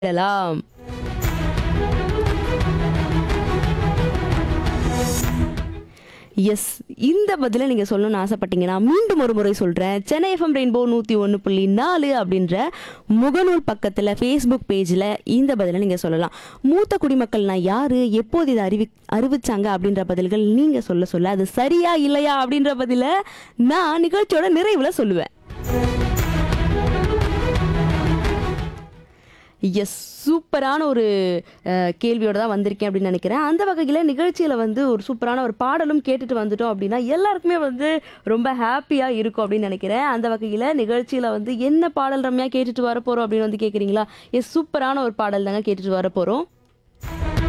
விடலாம் எஸ் இந்த பதிலை நீங்கள் சொல்லணும்னு ஆசைப்பட்டீங்கன்னா மீண்டும் ஒரு முறை சொல்கிறேன் சென்னை எஃப்எம் ரெயின்போ நூற்றி ஒன்று புள்ளி நாலு அப்படின்ற முகநூல் பக்கத்தில் ஃபேஸ்புக் பேஜில் இந்த பதிலை நீங்கள் சொல்லலாம் மூத்த குடிமக்கள்னா யார் எப்போது இதை அறிவி அறிவிச்சாங்க அப்படின்ற பதில்கள் நீங்கள் சொல்ல சொல்ல அது சரியா இல்லையா அப்படின்ற பதிலை நான் நிகழ்ச்சியோட நிறைவில் சொல்லுவேன் எஸ் சூப்பரான ஒரு அஹ், கேள்வியோட தான் வந்திருக்கேன் அப்படின்னு நினைக்கிறேன் அந்த வகையில் நிகழ்ச்சியில் வந்து ஒரு சூப்பரான ஒரு பாடலும் கேட்டுட்டு வந்துட்டோம் அப்படின்னா எல்லாருக்குமே வந்து ரொம்ப ஹாப்பியாக இருக்கும் அப்படின்னு நினைக்கிறேன் அந்த வகையில் நிகழ்ச்சியில் வந்து என்ன பாடல் ரம்யா கேட்டுட்டு வர போகிறோம் அப்படின்னு வந்து கேட்குறீங்களா எஸ் சூப்பரான ஒரு பாடல் தாங்க கேட்டுட்டு வர போகிறோம்